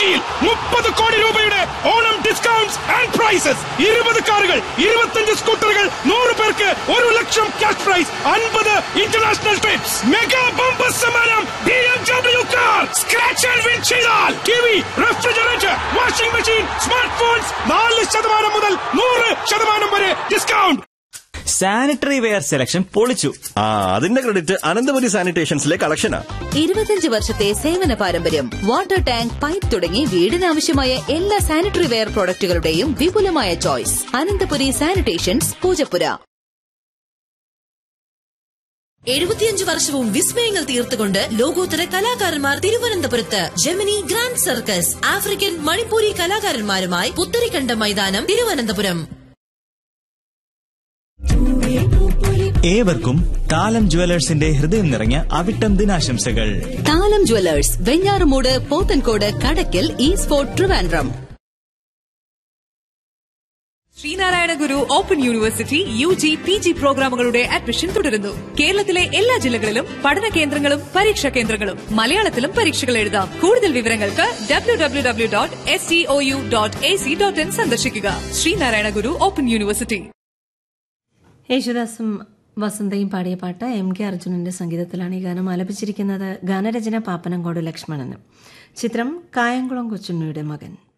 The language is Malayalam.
കൊച്ചിയിൽ മുപ്പത് കോടി രൂപയുടെ ഓണം ഡിസ്കൗണ്ട്സ് ആൻഡ് പ്രൈസസ് ഇരുപത് കാറുകൾ ഇരുപത്തഞ്ച് സ്കൂട്ടറുകൾ നൂറ് പേർക്ക് ഒരു ലക്ഷം ക്യാഷ് പ്രൈസ് അൻപത് ഇന്റർനാഷണൽ ട്രിപ്സ് മെഗാ ബമ്പർ സമ്മാനം B M W car scratch and win ചെയ്താൽ T V refrigerator washing machine smart phones നാല് ശതമാനം മുതൽ നൂറ് ശതമാനം വരെ ഡിസ്കൗണ്ട് സാനിറ്ററി വെയർ സെലക്ഷൻ പൊളിച്ചു ആ അതിന്റെ ക്രെഡിറ്റ് അനന്തപുരി സാനിറ്റേഷൻസിലെ കളക്ഷനാ ഇരുപത്തിയഞ്ച് വർഷത്തെ സേവന പാരമ്പര്യം വാട്ടർ ടാങ്ക് പൈപ്പ് തുടങ്ങി വീടിനാവശ്യമായ എല്ലാ സാനിറ്ററി വെയർ പ്രോഡക്റ്റുകളുടെയും വിപുലമായ ചോയ്സ് അനന്തപുരി സാനിറ്റേഷൻസ് പൂജപ്പുര എഴുപത്തിയഞ്ച് വർഷവും വിസ്മയങ്ങൾ തീർത്തുകൊണ്ട് ലോകോത്തര കലാകാരന്മാർ തിരുവനന്തപുരത്ത് Gemini Grand Circus African Manipuri കലാകാരന്മാരുമായി പുത്തരിക്കണ്ട മൈതാനം തിരുവനന്തപുരം ഏവർക്കും താലം ജുവലേഴ്സിന്റെ ഹൃദയം നിറഞ്ഞ അവിട്ടം ദിനാശംസകൾ Thalam jewellers Venjaramoodu Pothencode Kadakkal East Fort Trivandrum Sreenarayana Guru Open University U G P G പ്രോഗ്രാമുകളുടെ അഡ്മിഷൻ തുടരുന്നു കേരളത്തിലെ എല്ലാ ജില്ലകളിലും പഠന കേന്ദ്രങ്ങളും പരീക്ഷാ കേന്ദ്രങ്ങളും മലയാളത്തിലും പരീക്ഷകൾ എഴുതാം കൂടുതൽ വിവരങ്ങൾക്ക് W W W dot S C O U dot A C dot in സന്ദർശിക്കുക ശ്രീനാരായണ ഗുരു ഓപ്പൺ യൂണിവേഴ്സിറ്റി യേശുദാസും വസന്തയും പാടിയ പാട്ട് എം കെ അർജുനന്റെ സംഗീതത്തിലാണ് ഈ ഗാനം ആലപിച്ചിരിക്കുന്നത് ഗാനരചന പാപ്പനംകോട് ലക്ഷ്മണനും ചിത്രം കായംകുളം കൊച്ചുണ്ണിയുടെ മകൻ